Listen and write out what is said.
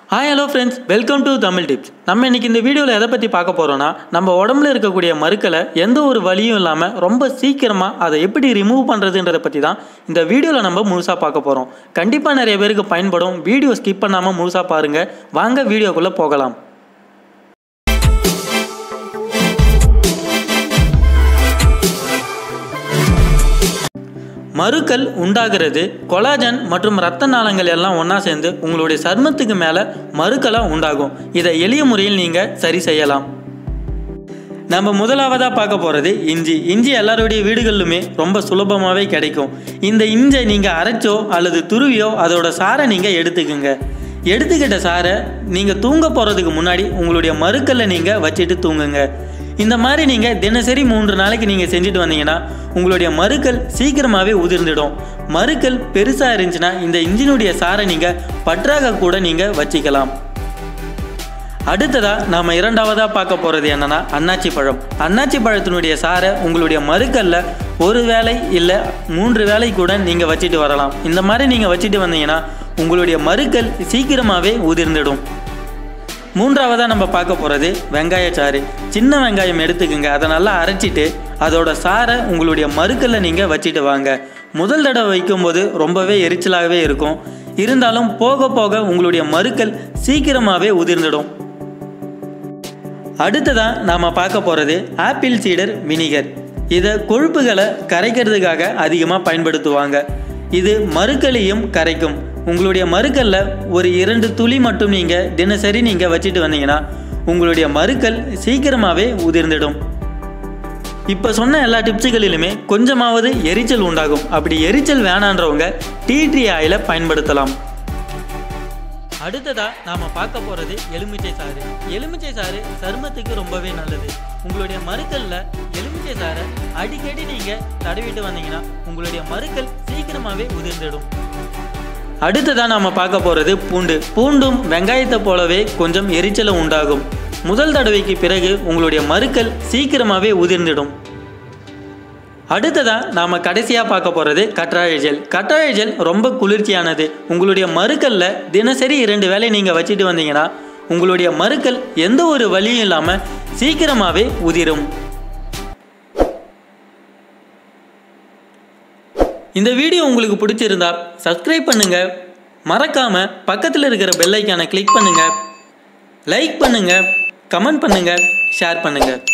hi hello friends welcome to Tamil tips நம்ம இன்னைக்கு இந்த வீடியோவில் எதை பற்றி பார்க்க போகிறோன்னா நம்ம உடம்புல இருக்கக்கூடிய மருக்களை எந்த ஒரு வலியும் இல்லாமல் ரொம்ப சீக்கிரமாக அதை எப்படி ரிமூவ் பண்ணுறதுன்றதை பற்றி தான் இந்த வீடியோவில் நம்ம முழுசாக பார்க்க போகிறோம் கண்டிப்பாக நிறைய பேருக்கு பயன்படும் வீடியோ ஸ்கிப் பண்ணாமல் முழுசாக பாருங்கள் வாங்க வீடியோக்குள்ளே போகலாம் மருக்கள் உண்டாகிறது கொலாஜன் மற்றும் இரத்த நாளங்கள் எல்லாம் ஒன்றா சேர்ந்து உங்களுடைய சர்மத்துக்கு மேலே மருக்களை உண்டாகும் இதை எளிய முறையில் நீங்கள் சரி செய்யலாம் நம்ம முதலாவதாக பார்க்க போகிறது இஞ்சி இஞ்சி எல்லாருடைய வீடுகளிலுமே ரொம்ப சுலபமாகவே கிடைக்கும் இந்த இஞ்சை நீங்கள் அரைச்சோ அல்லது துருவியோ அதோட சாரை நீங்கள் எடுத்துக்குங்க எடுத்துக்கிட்ட சாரை நீங்கள் தூங்க போகிறதுக்கு முன்னாடி உங்களுடைய மருக்கல்ல நீங்கள் வச்சுட்டு தூங்குங்க இந்த மாதிரி நீங்கள் தினசரி மூன்று நாளைக்கு நீங்கள் செஞ்சுட்டு வந்தீங்கன்னா உங்களுடைய மருக்கள் சீக்கிரமாகவே உதிர்ந்துடும் மருக்கள் பெருசாக இருந்துச்சுன்னா இந்த இன்ஜினுடைய சாரை நீங்கள் பற்றாக கூட நீங்கள் வச்சுக்கலாம் அடுத்ததாக நாம் இரண்டாவதாக பார்க்க போகிறது என்னன்னா அன்னாச்சி பழம் அன்னாச்சி பழத்தினுடைய சாரை உங்களுடைய மருக்கல்ல ஒரு வேளை இல்லை மூன்று வேளை கூட நீங்கள் வச்சுட்டு வரலாம் இந்த மாதிரி நீங்கள் வச்சுட்டு வந்தீங்கன்னா உங்களுடைய மருக்கள் சீக்கிரமாகவே உதிர்ந்துடும் மூன்றாவதாக நம்ம பார்க்க போகிறது வெங்காயச்சாறு சின்ன வெங்காயம் எடுத்துக்கோங்க அதை நல்லா அரைச்சிட்டு அதோட சாரை உங்களுடைய மருக்கல்ல நீங்கள் வச்சுட்டு வாங்க முதல் தடவை வைக்கும்போது ரொம்பவே எரிச்சலாகவே இருக்கும் இருந்தாலும் போக போக உங்களுடைய மருக்கள் சீக்கிரமாகவே உதிர்ந்துடும் அடுத்ததாக நாம் பார்க்க போகிறது ஆப்பிள் சீடர் வினிகர் இதை கொழுப்புகளை கரைக்கிறதுக்காக அதிகமாக பயன்படுத்துவாங்க இது மருக்களையும் கரைக்கும் உங்களுடைய மருக்கல்ல ஒரு இரண்டு துளி மட்டும் நீங்கள் தினசரி நீங்கள் வச்சுட்டு வந்தீங்கன்னா உங்களுடைய மருக்கள் சீக்கிரமாகவே உதிர்ந்துடும் இப்போ சொன்ன எல்லா டிப்ஸுகளிலுமே கொஞ்சமாவது எரிச்சல் உண்டாகும் அப்படி எரிச்சல் வேணான்றவங்க டீ ட்ரீ ஆயிலை பயன்படுத்தலாம் அடுத்ததா நாம பார்க்க போறது எலுமிச்சை சாறு எலுமிச்சை சாறு சருமத்துக்கு ரொம்பவே நல்லது உங்களுடைய மருக்கல்ல எலுமிச்சை சாறை அடிக்கடி நீங்க தடவிட்டு வந்தீங்கன்னா உங்களுடைய மருக்கள் சீக்கிரமாவே உதிர்ந்துடும் அடுத்ததா நாம பார்க்க போறது பூண்டு பூண்டும் வெங்காயத்தை போலவே கொஞ்சம் எரிச்சலும் உண்டாகும் முதல் தடவைக்கு பிறகு உங்களுடைய மருக்கள் சீக்கிரமாவே உதிர்ந்துடும் அடுத்ததா நாம கடைசியா பார்க்க போறது கற்றாழை ஜெல் கற்றாழை ஜெல் ரொம்ப குளிர்ச்சியானது உங்களுடைய மருக்கல்ல தினசரி இரண்டு வேளை நீங்க வச்சுட்டு வந்தீங்கன்னா உங்களுடைய மருக்கள் எந்த ஒரு வலியும் இல்லாம சீக்கிரமாவே உதிரும் இந்த வீடியோ உங்களுக்கு பிடிச்சிருந்தா சப்ஸ்கிரைப் பண்ணுங்க மறக்காம பக்கத்தில் இருக்கிற பெல் ஐக்கானை கிளிக் பண்ணுங்க லைக் பண்ணுங்க கமெண்ட் பண்ணுங்க ஷேர் பண்ணுங்க